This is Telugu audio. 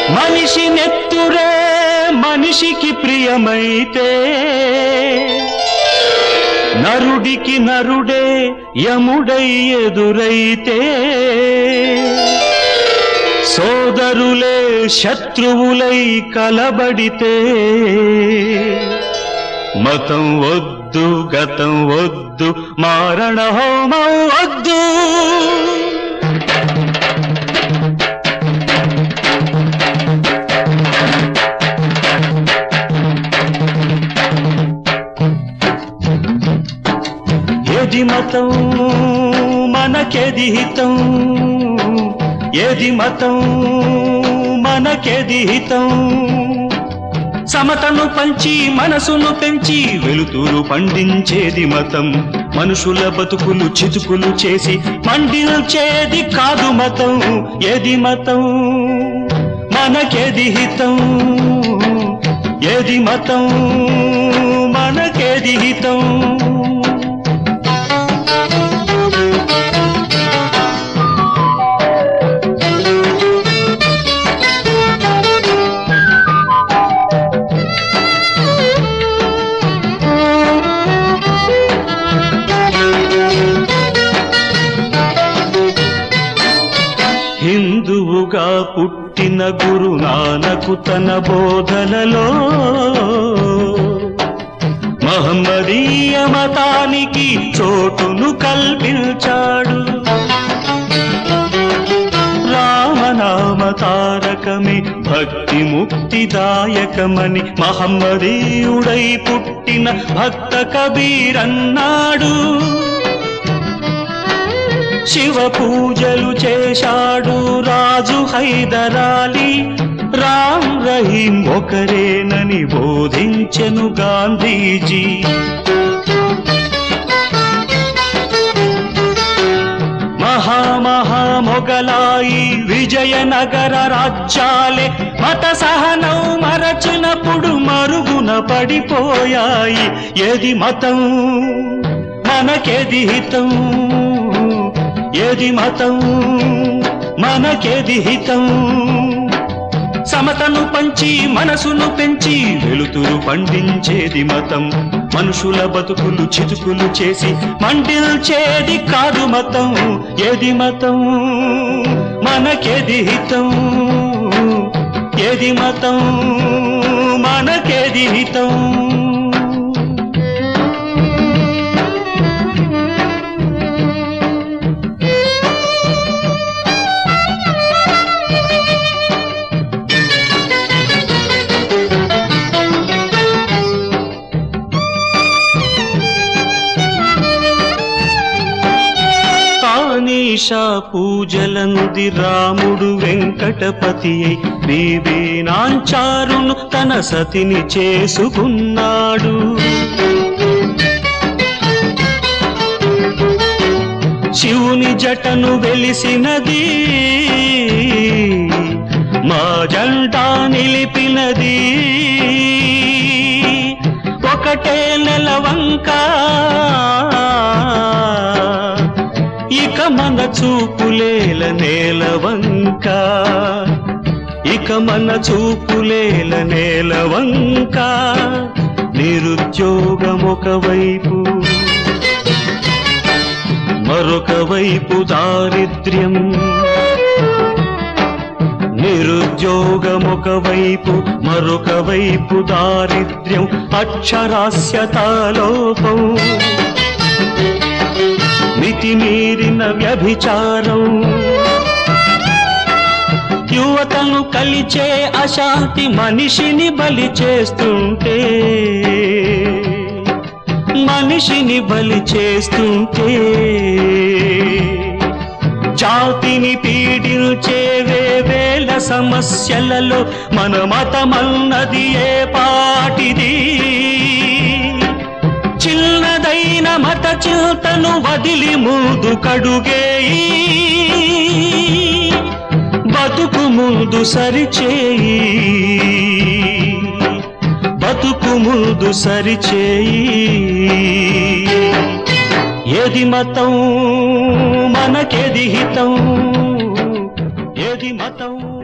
మనిషి నెత్తురే మనిషికి ప్రియమైతే నరుడికి నరుడే యముడై ఎదురైతే సోదరులే శత్రువులై కలబడితే మతం వద్దు గతం వద్దు మారణ హోమం వద్దు ఏది మతం మనకేది హితం ఏది మతం మనకేది హితం సమతను పంచి మనసును పెంచి వెలుతురు పండించేది మతం మనుషుల బతుకులు చితుకులు చేసి మండిల్చేది కాదు మతం ఏది మతం మనకేది హితం ఏది మతం మనకేది హితం హిందువుగా పుట్టిన గురు నానకు తన బోధనలో మహమ్మదీయ మతానికి చోటును కల్పించాడు రామనామ తారకమే భక్తి ముక్తిదాయకమని మహమ్మదీయుడై పుట్టిన భక్త కబీరన్నాడు శివ పూజలు చేశాడు రాజు హైదరాలి రామ్ రహీం ఒకరేనని బోధించెను గాంధీజీ మహామహా మొగలాయి విజయనగర రాజ్యాలే మత సహనం మరచినప్పుడు మరుగున పడిపోయాయి ఏది మతం మనకేది హితం ఏది మతం మనకేది హితం సమతను పంచి మనసును పెంచి వెలుతురు పండించేది మతం మనుషుల బతుకులు చితుకులు చేసి మండిల్చేది కాదు మతం ఏది మతం మనకేది హితం ఏది మతం మనకేది హితం తానీషా పూజలనుది రాముడు వెంకటపతి అయి బీబీ నాంచారును తన సతిని చేసుకున్నాడు శివుని జటను వెలిసినది మా జంట నిలిపినది ఒకటే నెలవంక ఇక మన చూపులేల నేలవంక ఇక మన చూపులేల నేలవంక నిరుద్యోగం ఒకవైపు మరొక వైపు దారిద్ర్యం నిరుద్యోగం ఒకవైపు మరొక వైపు దారిద్ర్యం అక్షరాస్యత లోపం మితిమీరిన వ్యభిచారం యువతను కలిచే అశాంతి మనిషిని బలి చేస్తుంటే మనిషిని బలి చేస్తుంటే జాతిని పీడించే వేల సమస్యలలో మన మతమన్నది ఏ పాటిది చిన్నదైన మత చింతను వదిలి ముందు కడుగేయి బతుకు ముందు సరిచేయి బతుకు ముందు సరిచేయి ఏది మతం మనకేది హితం ఏది మతం